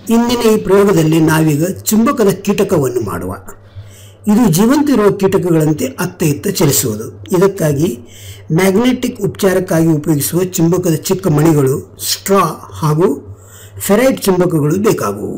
ಇಂದಿನ ಈ ಪ್ರಯೋಗದಲ್ಲಿ ನಾವೀಗ ಚುಂಬಕದ ಕೀಟಕವನ್ನು ಮಾಡುವ ಇದು ಜೀವಂತ ಇರುವ ಕೀಟಕಗಳಂತೆ ಅತ್ತ ಇತ್ತ ಚಲಿಸುವುದು ಇದಕ್ಕಾಗಿ ಮ್ಯಾಗ್ನೆಟಿಕ್ ಉಪಚಾರಕ್ಕಾಗಿ ಉಪಯೋಗಿಸುವ ಚುಂಬಕದ ಚಿಕ್ಕ ಮಣಿಗಳು ಸ್ಟ್ರಾ ಹಾಗೂ ಫೆರೈಟ್ ಚುಂಬಕಗಳು ಬೇಕಾಗುವು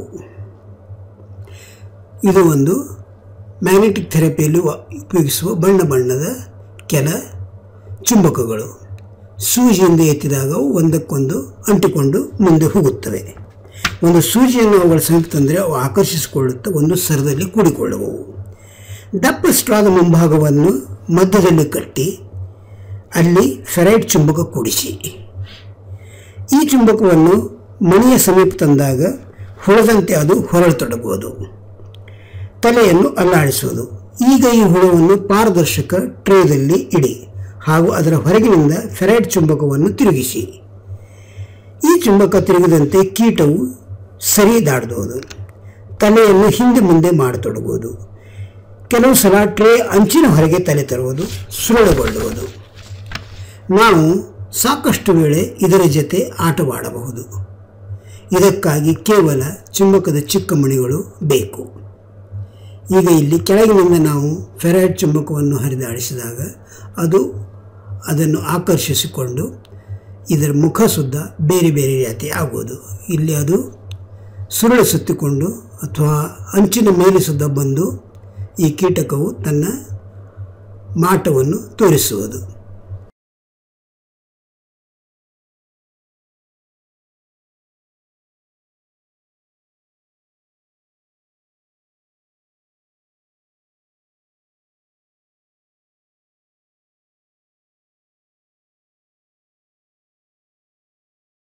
ಇದು ಒಂದು ಮ್ಯಾಗ್ನೆಟಿಕ್ ಥೆರಪಿಯಲ್ಲಿ ವ- ಉಪಯೋಗಿಸುವ ಬಣ್ಣ ಬಣ್ಣದ ಕೆಲ ಚುಂಬಕಗಳು ಸೂಜಿಯಿಂದ ಎತ್ತಿದಾಗ ಅವು ಒಂದಕ್ಕೊಂದು ಅಂಟಿಕೊಂಡು ಮುಂದೆ ಹೋಗುತ್ತವೆ ಒಂದು ಸೂಜಿಯನ್ನು ಅವುಗಳ ಸಮೀಪ ತಂದರೆ ಅವು ಆಕರ್ಷಿಸಿಕೊಳ್ಳುತ್ತಾ ಒಂದು ಸರದಲ್ಲಿ ಕೂಡಿಕೊಳ್ಳುವವು ದಪ್ಪ ಸ್ಟ್ರಾದ ಮುಂಭಾಗವನ್ನು ಮಧ್ಯದಲ್ಲಿ ಕಟ್ಟಿ ಅಲ್ಲಿ ಫೆರೈಟ್ ಚುಂಬಕ ಕೂಡಿಸಿ ಈ ಚುಂಬಕವನ್ನು ಮಣಿಯ ಸಮೀಪ ತಂದಾಗ ಹುಳದಂತೆ ಅದು ಹೊರಳತೊಡಗುವುದು ತಲೆಯನ್ನು ಅಲ್ಲಾಡಿಸುವುದು ಈಗ ಈ ಹುಳವನ್ನು ಪಾರದರ್ಶಕ ಟ್ರೇದಲ್ಲಿ ಇಡಿ ಹಾಗೂ ಅದರ ಹೊರಗಿನಿಂದ ಫೆರೈಟ್ ಚುಂಬಕವನ್ನು ತಿರುಗಿಸಿ ಈ ಚುಂಬಕ ತಿರುಗಿದಂತೆ ಕೀಟವು ಸರಿ ದಾಟುವುದು ತಲೆಯನ್ನು ಹಿಂದೆ ಮುಂದೆ ಮಾಡತೊಡಗುವುದು ಕೆಲವು ಸಲ ಟ್ರೇ ಅಂಚಿನ ಹೊರಗೆ ತಲೆ ತರುವುದು ಸುರುಳುಗೊಳ್ಳುವುದು ನಾವು ಸಾಕಷ್ಟು ವೇಳೆ ಇದರ ಜೊತೆ ಆಟವಾಡಬಹುದು ಇದಕ್ಕಾಗಿ ಕೇವಲ ಚುಂಬಕದ ಚಿಕ್ಕ ಮಣಿಗಳು ಬೇಕು ಈಗ ಇಲ್ಲಿ ಕೆಳಗಿನಿಂದ ನಾವು ಫೆರೈಟ್ ಚುಂಬಕವನ್ನು ಹರಿದಾಡಿಸಿದಾಗ ಅದು ಅದನ್ನು ಆಕರ್ಷಿಸಿಕೊಂಡು ಇದರ ಮುಖ ಸುದ್ದ ಬೇರೆ ಬೇರೆ ರೀತಿ ಆಗುವುದು ಇಲ್ಲಿ ಅದು ಸುರುಳು ಸುತ್ತಿಕೊಂಡು ಅಥವಾ ಅಂಚಿನ ಮೇಲೆ ಸುದ್ದ ಬಂದು ಈ ಕೀಟಕವು ತನ್ನ ಮಾಟವನ್ನು ತೋರಿಸುವುದು